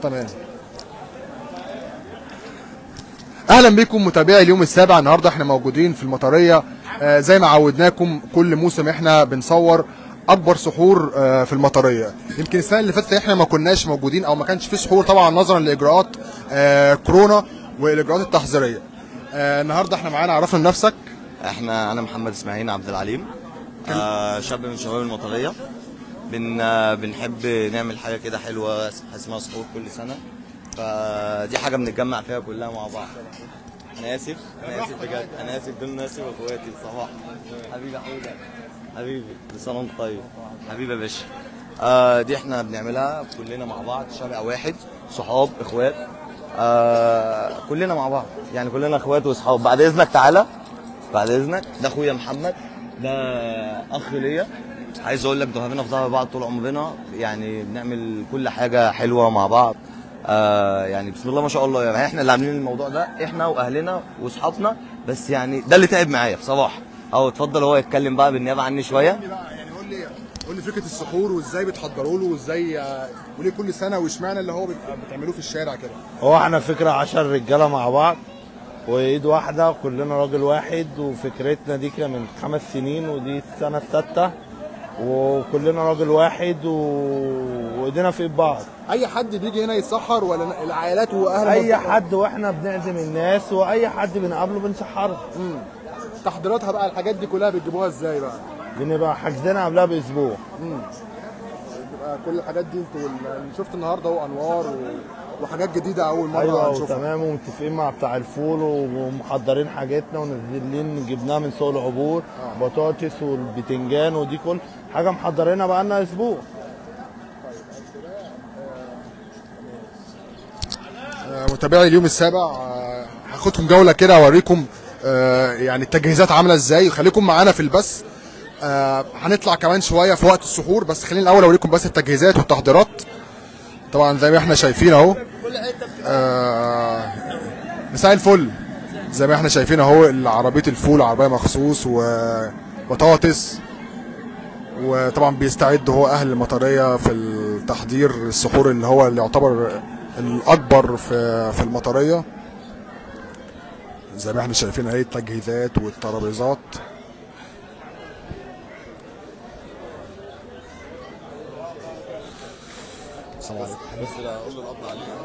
تمام اهلا بكم متابعي اليوم السابع النهارده احنا موجودين في المطريه آه زي ما عودناكم كل موسم احنا بنصور اكبر سحور آه في المطريه يمكن السنه اللي فاتت احنا ما كناش موجودين او ما كانش في سحور طبعا نظرا لاجراءات آه كورونا والاجراءات التحذيريه آه النهارده احنا معانا عرفنا نفسك احنا انا محمد اسماعيل عبد العليم آه شاب من شباب المطريه بن آه بنحب نعمل حاجه كده حلوه اسمها سحور كل سنه فدي حاجه بنتجمع فيها كلها مع بعض انا اسف انا اسف بجد انا اسف دول ناسي واخواتي صباح حبيبي حوده حبيبي كل سنه وانت طيب حبيبي يا باشا آه دي احنا بنعملها كلنا مع بعض شارع واحد صحاب اخوات آه كلنا مع بعض يعني كلنا اخوات واصحاب بعد اذنك تعالى بعد اذنك ده اخويا محمد ده اخ ليا عايز اقول لك ضهرنا في ظهر بعض طول عمرنا يعني بنعمل كل حاجه حلوه مع بعض آه يعني بسم الله ما شاء الله يعني احنا اللي عاملين الموضوع ده احنا واهلنا واصحابنا بس يعني ده اللي تعب معايا بصراحه او اتفضل هو يتكلم بقى بالنيابه عني شويه يعني قول لي قول لي فكره السحور وازاي بتحضروا له وازاي آه، وليه كل سنه واشمعنى اللي هو بيبقى بتعملوه في الشارع كده هو احنا فكرة عشر رجالة مع بعض وايد واحدة كلنا راجل واحد وفكرتنا دي كده من خمس سنين ودي السنة السادسة وكلنا راجل واحد و... وايدينا في ايد بعض اي حد بيجي هنا يتسحر ولا العائلات واهل اي المنطقة؟ حد واحنا بنعزم الناس واي حد بنقابله بنسحره مم. تحضيراتها بقى الحاجات دي كلها بتجيبوها ازاي بقى؟ بنبقى حاجزينها قبلها باسبوع بتبقى كل الحاجات دي انتوا ال- شفت النهارده هو انوار و... وحاجات جديده اول مره ايوه نشوفها تمام ومتفقين مع بتاع الفول ومحضرين حاجتنا ونازلين جبناها من سوق العبور بطاطس والبتنجان ودي كل حاجه محضرينها بقى لنا اسبوع آه، متابعي اليوم السابع آه، هاخدكم جوله كده اوريكم آه، يعني التجهيزات عامله ازاي خليكم معانا في البث آه، هنطلع كمان شويه في وقت السحور بس خليني الاول اوريكم بس التجهيزات والتحضيرات طبعا زي ما احنا شايفين اهو آه، مساء الفل زي ما احنا شايفين اهو عربيه الفول عربيه مخصوص وبطاطس وطبعا بيستعد هو اهل المطريه في التحضير السحور اللي هو اللي يعتبر الاكبر في في المطريه زي ما احنا شايفين اهي التجهيزات والترابيزات السلام عليكم بس لا اقول للاب عليه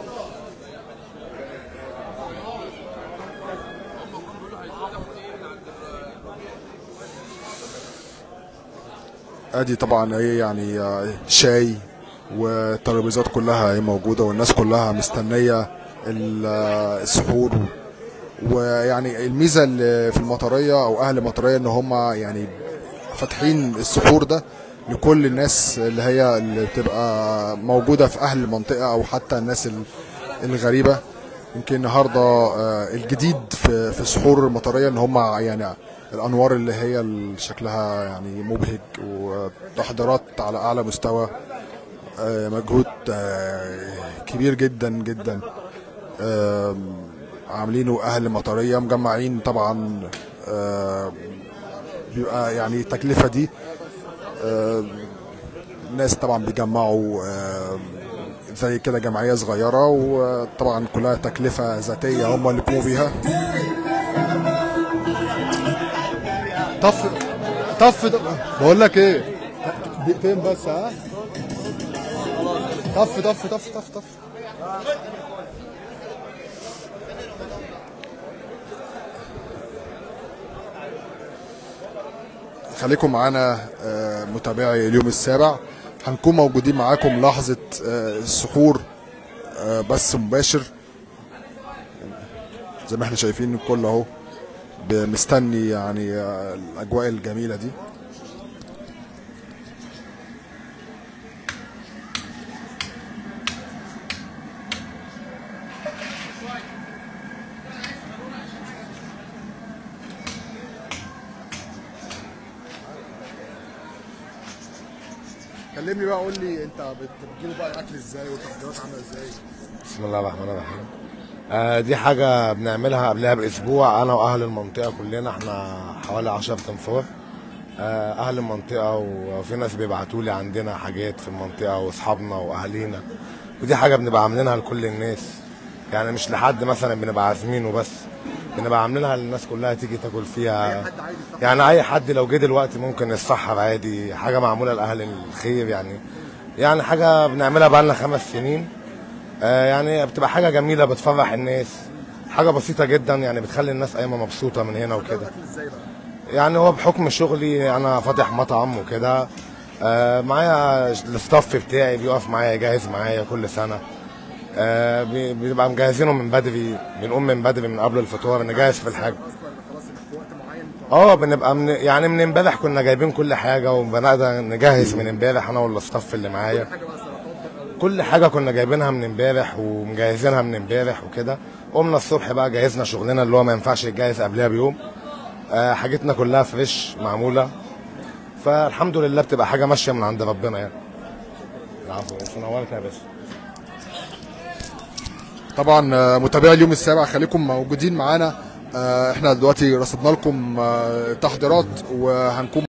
ادي طبعا ايه يعني آه، شاي والترابيزات كلها ايه موجوده والناس كلها مستنيه ال- آه، السحور ويعني الميزه اللي في المطريه او اهل المطريه ان هم يعني فاتحين السحور ده لكل الناس اللي هي اللي بتبقى موجوده في اهل المنطقه او حتى الناس ال- الغريبه يمكن النهارده آه، الجديد في في سحور المطريه ان هم يعني الانوار اللي هي اللي شكلها يعني مبهج وتحضيرات على اعلى مستوى آه، مجهود آه، كبير جدا جدا آم، عاملينه اهل المطريه مجمعين طبعا آه، بيبقى يعني التكلفه دي آه، الناس طبعا بيجمعوا آه، زي كده جمعيه صغيره وطبعا كلها تكلفه ذاتيه هم اللي بيقوموا بيها طف طف بقول لك ايه دقيقتين بس ها طف طف طف طف طف خليكم معانا آه، متابعي اليوم السابع هنكون موجودين معاكم لحظة آه، السحور آه، بث مباشر زي ما احنا شايفين الكل اهو مستني يعني آه، الاجواء الجميلة دي كلمني بقى قول لي انت بت- بتجيبوا بقى الاكل ازاي والتحضيرات عامله ازاي بسم الله الرحمن الرحيم آه دي حاجة بنعملها قبلها بأسبوع أنا وأهل المنطقة كلنا إحنا حوالي 10 تنفار آه أهل المنطقة وفي ناس بيبعتوا لي عندنا حاجات في المنطقة وأصحابنا وأهالينا ودي حاجه بنبقى عاملينها لكل الناس يعني مش لحد مثلا بنبقى عازمينه بس بنبقى عاملينها للناس كلها تيجي تاكل فيها يعني اي حد لو جه دلوقتي ممكن يتسحر عادي حاجه معموله لاهل الخير يعني يعني حاجه بنعملها بقالنا خمس سنين آه يعني بتبقى حاجه جميله بتفرح الناس حاجه بسيطه جدا يعني بتخلي الناس قايمه مبسوطه من هنا وكده يعني هو بحكم شغلي انا فاتح مطعم وكده آه معايا الستاف بتاعي بيقف معايا جاهز معايا كل سنه آه بي- بنبقى مجهزينه من بدري بنقوم من بدري من قبل الفطار نجهز في الحاجه اه بنبقى من يعني من امبارح كنا جايبين كل حاجه وبنقدر نجهز من امبارح انا والستاف اللي معايا كل حاجه كنا جايبينها من امبارح ومجهزينها من امبارح وكده قمنا الصبح بقى جهزنا شغلنا اللي هو ما ينفعش يتجهز قبلها بيوم آه حاجتنا كلها فريش معموله فالحمد لله بتبقى حاجه ماشيه من عند ربنا يعني العفو نورك يا باشا طبعا آه، متابعي اليوم السابع خليكم موجودين معانا آه، احنا دلوقتي رصدنا لكم آه، تحضيرات وهنكون